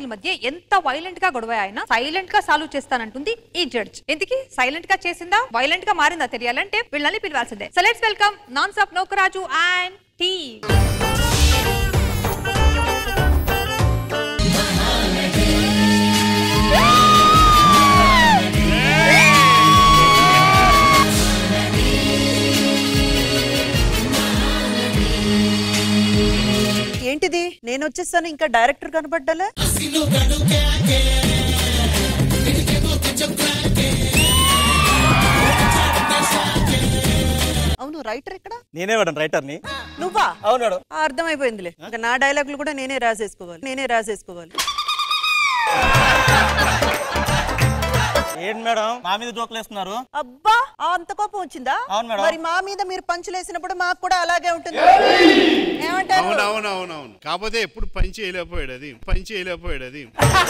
మధ్య ఎంత వైలెంట్ గా గొడవ అయినా సైలెంట్ గా సాల్వ్ చేస్తానంటుంది ఈ జడ్జ్ ఎందుకు సైలెంట్ గా చేసిందా వైలెంట్ గా మారిందా తెలియాలంటే వీళ్ళని పిలవాల్సిందే so let's welcome non stop Nookaraju and tea ఏంటిది నేను వచ్చేస్తాను ఇంకా డైరెక్టర్ కనపడ్డాలే అవును రైటర్ ఎక్కడ నేనే మేడం రైటర్ని నువ్వా అవును మేడం ఆ, అర్థమైపోయిందిలే ఇంకా నా డైలాగులు కూడా నేనే రాసేసుకోవాలి నేనే రాసేసుకోవాలి ఏంటి మేడం మా మీద జోకులు వేస్తున్నారు అబ్బా ఆ అంత కోపం వచ్చిందా అవును మేడం. మరి మా మీద మీరు పంచులేసినప్పుడు మాకు కూడా అలాగే ఉంటుంది ఏమంటారు అవునవునవునవును కాకపోతే ఎప్పుడు పని చేయలేకపోయాడు అది పని చేయలేకపోయాడు అది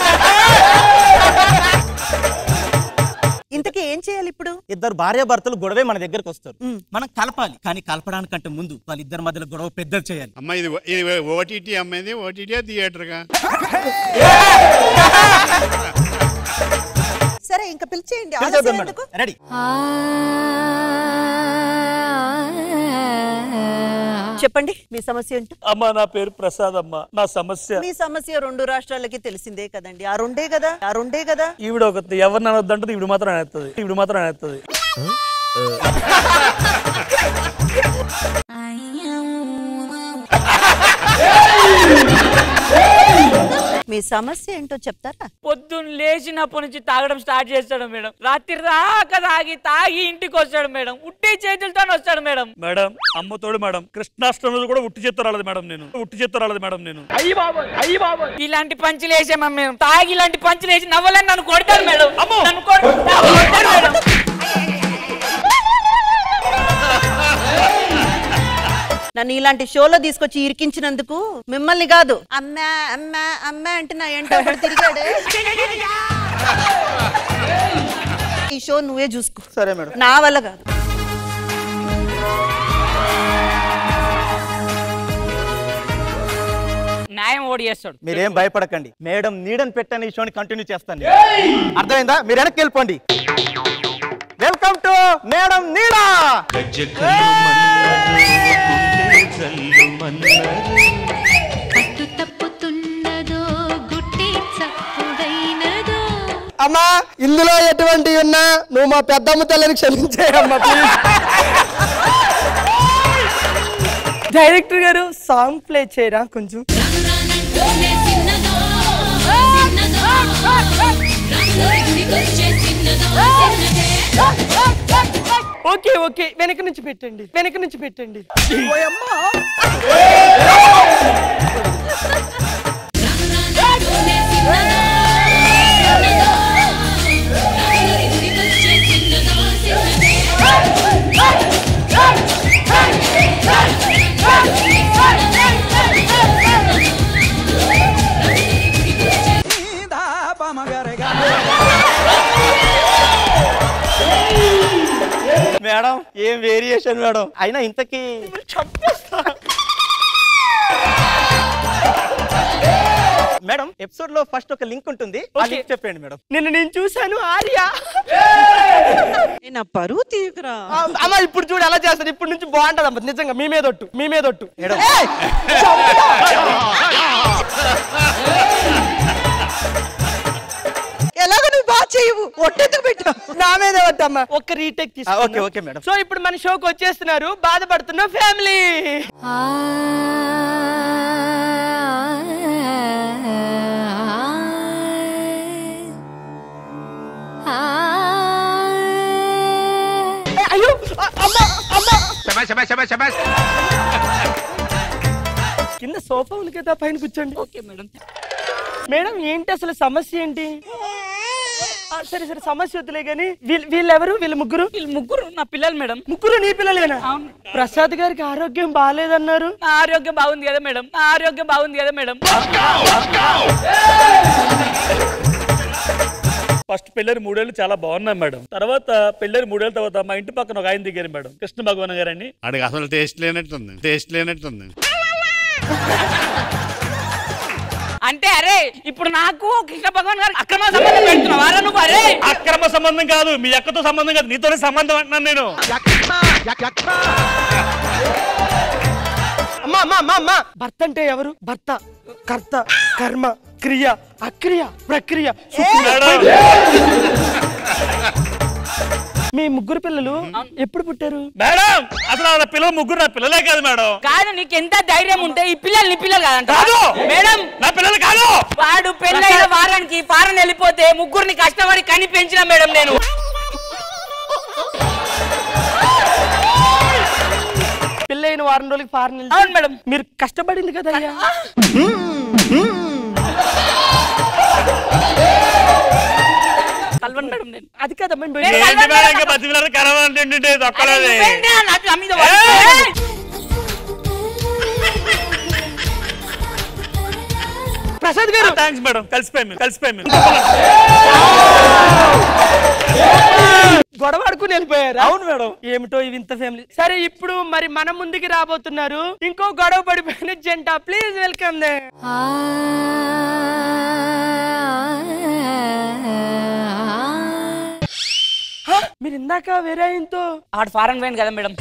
ఇంతకీ ఏం చేయాలి ఇప్పుడు ఇద్దరు భార్య భర్తలు గొడవే మన దగ్గరకు వస్తారు మనం కలపాలి కానీ కలపడానికంటే ముందు వాళ్ళిద్దరి మధ్యలో గొడవ పెద్దది చేయాలి అమ్మ ఇది ఇది ఓటీటీ అమ్మాయిది ఓటీటీ థియేటర్గా సరే ఇంకా పిలిచేయండి పిలిచేద్దాం ఆలస్యం మేడం ఎందుకు? రెడీ చెప్పండి మీ సమస్య ఏంటో అమ్మా నా పేరు ప్రసాద్ అమ్మ నా సమస్య మీ సమస్య రెండు రాష్ట్రాలకి తెలిసిందే కదండి ఆ రెండే కదా ఆ రెండే కదా ఈవిడ ఒక ఎవరిని అనొద్దంటే ఈవిడ మాత్రం అనేస్తుంది ఈవిడ మాత్రం అనేస్తుంది మీ సమస్య ఏంటో చెప్తారా పొద్దున్న లేచినప్పటి నుంచి తాగడం స్టార్ట్ చేస్తాడు మేడం రాత్రి రాక తాగి తాగి ఇంటికి వస్తాడు మేడం ఉట్టి చేతులతో వస్తాడు మేడం మేడం అమ్మతోడు మేడం కృష్ణాష్టమి రోజు కూడా ఉట్టి చేత్తో రాలేదు మేడం నేను ఉట్టి చేత్తో రాలేదు మేడం నేను ఇలాంటి పంచులు వేసామా మేము తాగి ఇలాంటి పంచులు వేసి నవ్వలని నన్ను కొడతారు మేడం నన్ను కొడ- కొడతారు మేడం నన్ను ఇలాంటి షోలో తీసుకొచ్చి ఇరికించినందుకు మిమ్మల్ని కాదు అమ్మా అమ్మా అమ్మా అంటే నా ఏంటో ఒకడు తిరిగాడే ఈ షో నువ్వే చూసుకో సరే మేడం నా వల్ల కాదు న్యాయం ఓడి చేస్తాడు మీరేం భయపడకండి మేడం నీడని పెట్టని ఈ షోని కంటిన్యూ చేస్తాను అర్థమైందా మీరు వెనక్కి వెళ్ళిపోండి వెల్కమ్ టు మేడం నీడా పట్టు తప్పుతున్నదో గుట్టి చప్పుడైనదో అమ్మా ఇందులో ఎటువంటి ఉన్నా నువ్వు మా పెద్దమ్మ తల్లిని క్షమించేయమ్మా ప్లీజ్ డైరెక్టర్ గారు సాంగ్ ప్లే చేయరా కొంచెం రానంటూనే చిన్నదో చిన్నదో రంగుకొచ్చే చిన్నదో చిన్నదే ఓకే ఓకే వెనక నుంచి పెట్టండి వెనక నుంచి పెట్టండి రానంటూనే చిన్నదో చిన్నదో రంగుకొచ్చే చిన్నదో చిన్నదే మేడం ఏం వేరియేషన్ మేడం అయినా ఇంతకీ మేడం ఎపిసోడ్ లో ఫస్ట్ ఒక లింక్ ఉంటుంది ఆ లింక్ చెప్పండి మేడం నిన్న నేను చూశాను ఆర్య నా పరువు తీయకురా ఆ, అమ్మ ఇప్పుడు చూడు ఎలా చేస్తారు ఇప్పుడు నుంచి బాగుంటది అమ్మ నిజంగా మీ మీద ఒట్టు మీ మీద ఒట్టు మేడం ఎలాగో నువ్వు బాగా చేయవు ఒట్టెందుకు పెట్టావు నా మీద ఒట్టమ్మ ఒక్క రీటేక్ ఆ, ఓకే ఓకే మేడం సో ఇప్పుడు మన షోకి వచ్చేస్తున్నారు బాధపడుతున్న ఫ్యామిలీ అయ్యో అ- అమ్మ అమ్మ కింద సోఫా ఉంది కదా పైన కూర్చోండి ఓకే మేడం మేడం ఏంటి అసలు సమస్య ఏంటి ఆ, సరే సరే సమస్య వద్దులే కానీ వీళ్ళు వీళ్ళెవరు వీళ్ళ ముగ్గురు వీళ్ళు ముగ్గురు నా పిల్లలు మేడం ముగ్గురు నీ పిల్లలేనా ప్రసాద్ గారికి ఆరోగ్యం బాగాలేదన్నారు నా ఆరోగ్యం బాగుంది కదా మేడం నా ఆరోగ్యం బాగుంది కదా మేడం ఫస్ట్ పెళ్ళరి మూడేళ్ళు చాలా బాగున్నాం మేడం తర్వాత పెళ్ళరి మూడేళ్ళ తర్వాత మా ఇంటి పక్కన ఒక ఆయన దిగారు మేడం కృష్ణ భగవాన్ గారని ఆడికి అసలు టేస్ట్ లేనట్టుంది టేస్ట్ లేనట్టుంది అంటే అంటే అరే ఇప్పుడు నాకు కృష్ణ భగవాన్ గారు అక్రమ సంబంధం పెడుతున్నావు అరే నువ్వు అరే అక్రమ సంబంధం కాదు మీ అక్కతో సంబంధం కాదు నీతోనే సంబంధం అంటున్నాను నేను అమ్మా అమ్మా అమ్మా అమ్మా భర్త అంటే ఎవరు భర్త కర్త కర్మ క్రియ అక్రియ ప్రక్రియ మేడం మీ ముగ్గురు పిల్లలు ఎప్పుడు పుట్టారు మేడం అసలు వాళ్ళ పిల్లలు ముగ్గురు నా పిల్లలే కాదు మేడం కాదు నీకు ఎంత ధైర్యం ఉంటే ఈ పిల్లలు నీ పిల్లలు కాదంట కాదు మేడం నా పిల్లలు కాదు వాడు పెళ్ళైన వారానికి ఫారెన్ వెళ్ళిపోతే ముగ్గురిని కష్టపడి కని పెంచిన మేడం నేను పెళ్ళైన వారం రోజులకి ఫారెన్ అవును మేడం మీరు కష్టపడింది కదా అయ్యా కలవను మేడం నేను అది కదమ్మా నేను ఏంటి కలవను మేడం మేడం. ఇంకా పది పిల్లలు కలవాలంటే అరే దొక్కలేదు నువ్వేంటి నా నా మీద ఏయ్! పడుతున్నావు? ప్రసాద్ గారు థ్యాంక్స్ మేడం కలిసిపోయాం మేము కలిసిపోయాం మేము గొడవ ఆడుకుని వెళ్ళిపోయారా అవును మేడం ఏమిటో ఇవి ఇంత ఫ్యామిలీ సరే ఇప్పుడు మరి మన ముందుకి రాబోతున్నారు ఇంకో గొడవ పడిపోయిన జంట ప్లీజ్ వెల్కమ్ దే మీరు ఇందాక వేరే ఆయనతో ఆడు ఫారెన్ పోయింది కదా మేడం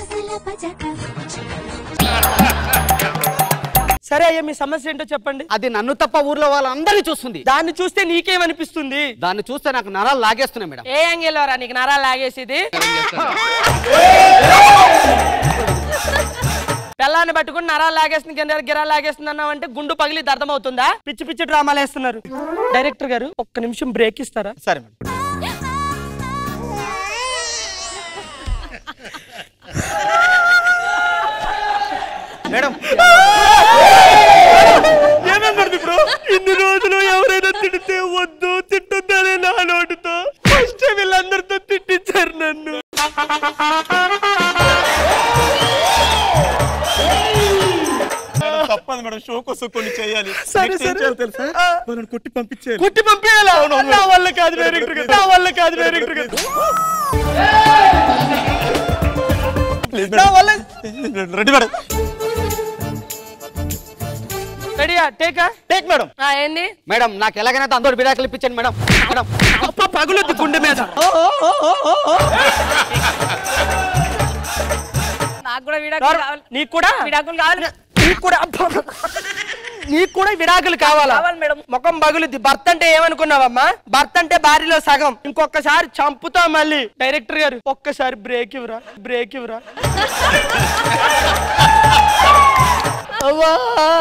సరే అయ్యా మీ సమస్య ఏంటో చెప్పండి అది నన్ను తప్ప ఊర్లో వాళ్ళందరినీ చూస్తుంది దాన్ని చూస్తే నీకేమనిపిస్తుంది దాన్ని చూస్తే నాకు నరాలు లాగేస్తున్నాయి మేడం ఏ యాంగిల్ రా నీకు నరాలు లాగేసేది పిల్లాన్ని పట్టుకుని నరాలు లాగేస్తుంది కింద గిరా లాగేస్తుంది అన్నావు అంటే గుండు పగిలి అర్థమవుతుందా పిచ్చి పిచ్చి డ్రామాలు వేస్తున్నారు డైరెక్టర్ గారు ఒక్క నిమిషం బ్రేక్ ఇస్తారా సరే మేడం మేడం ఏమేమి ఇప్పుడు ఇన్ని రోజులు ఎవరైనా తిడితే వద్దు తిట్టొద్దనే నా నోటితో ఫస్ట్ వీళ్ళందరితో తిట్టించారు నన్ను మేడం తప్పదు మేడం షో కోసం కొన్ని చేయాలి సరే, Next ఏం సరే. చేయాలో తెలుసా ఆ. వాళ్ళని కొట్టి పంపించేయాలి కుట్టి పంపించాలా నా వల్ల కాదు డైరెక్టర్ గారు నా వల్ల కాదు డైరెక్టర్ గారు ప్లీజ్ నా వల్ల రెడీ మేడం రెడీయా టేకా టేక్ మేడం ఏంది మేడం నాకు ఎలాగైనా అందరూ విడాకులు ఇప్పించండి మేడం మేడం అప్ప పగులుద్ది గుండె మీద నాకు కూడా విడాకులు కావాలి నీకు కూడా విడాకులు కావాలి నీకు కూడా అబ్బా. నీకు కూడా విడాకులు కావాలా కావాలి మేడం. ముఖం పగులుద్ది భర్త అంటే ఏమనుకున్నావమ్మా భర్త అంటే భార్యలో సగం ఇంకొకసారి చంపుతా మళ్ళీ డైరెక్టర్ గారు ఒక్కసారి బ్రేక్ ఇవ్వరా బ్రేక్ ఇవ్వరా అవ్వా.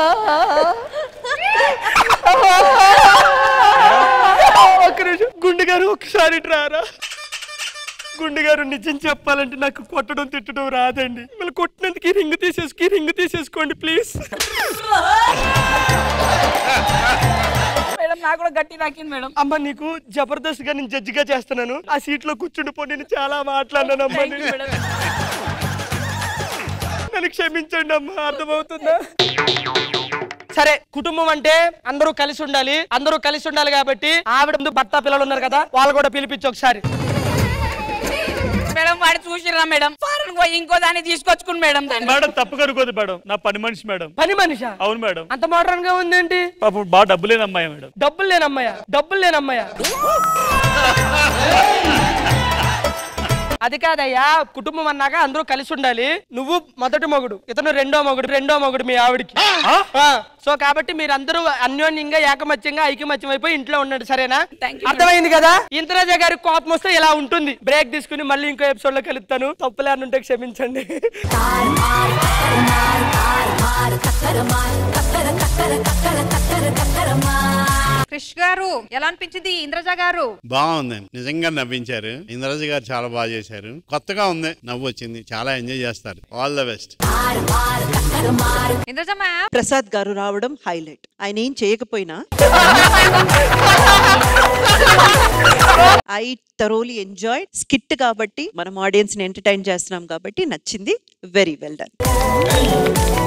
అవ్వా. ఒక్క నిమిషం గుండె గారు ఒక్కసారి ఇటు రారా గుండె గారు నిజం చెప్పాలంటే నాకు కొట్టడం తిట్టడం రాదండి మళ్ళీ కొట్టినందుకు ఈ రింగ్ తీసేసుకు ఈ రింగ్ తీసేసుకోండి ప్లీజ్ మేడం నాకు కూడా గట్టి నాకింది మేడం అమ్మ నీకు జబర్దస్త్ గా నేను జడ్జిగా చేస్తున్నాను ఆ సీట్ లో కూర్చుండిపో నేను చాలా మాట్లాడినాను అమ్మ Thank you, మేడం. నన్ను క్షమించండి అమ్మ అర్థమవుతుందా సరే కుటుంబం అంటే అందరూ కలిసి ఉండాలి అందరూ కలిసి ఉండాలి కాబట్టి ఆవిడ ముందు భర్త పిల్లలు ఉన్నారు కదా వాళ్ళు కూడా పిలిపించి ఒకసారి మేడం వాడు చూసిరా మేడం ఫారెన్ పోయి ఇంకో దాన్ని తీసుకొచ్చుకుని మేడం దాన్ని మేడం తప్పు కనుకోదు మేడం నా పని మనిషి మేడం పని మనిషా అవును మేడం అంత మోడర్న్ గా ఉందేంటి పాపం బాగా డబ్బు లేని అమ్మాయి మేడం డబ్బులు లేనమ్మయ్య డబ్బులు లేనమ్మయ్య అది కాదయ్యా కుటుంబం అన్నాక అందరూ కలిసి ఉండాలి నువ్వు మొదటి మొగుడు ఇతను రెండో మొగుడు రెండో మొగుడు మీ ఆవిడికి ఆ, సో కాబట్టి మీరందరూ అన్యోన్యంగా ఏకమత్యంగా ఐకమత్యం అయిపోయి ఇంట్లో ఉండండి సరేనా Thank you, అర్థమైంది కదా ఇంద్రజ గారి కోపం వస్తే ఇలా ఉంటుంది బ్రేక్ తీసుకుని మళ్ళీ ఇంకో ఎపిసోడ్ లో కలుస్తాను తప్పులే అని ఉంటే క్షమించండి క్రిష్ గారు ఎలా అనిపించింది ఇంద్రజ గారు బాగుంది నిజంగా నవ్వించారు ఇంద్రజ గారు చాలా బాగా చేశారు కొత్తగా ఉంది నవ్వు వచ్చింది చాలా ఎంజాయ్ చేస్తారు all the best Indraja ma'am Prasad గారు రావడం హైలైట్ ఆయన ఏం చేయకపోయినా ఐ థరోలీ ఎంజాయ్ స్కిట్ కాబట్టి మనం ఆడియన్స్ ని ఎంటర్టైన్ చేస్తున్నాం కాబట్టి నచ్చింది వెరీ వెల్ డన్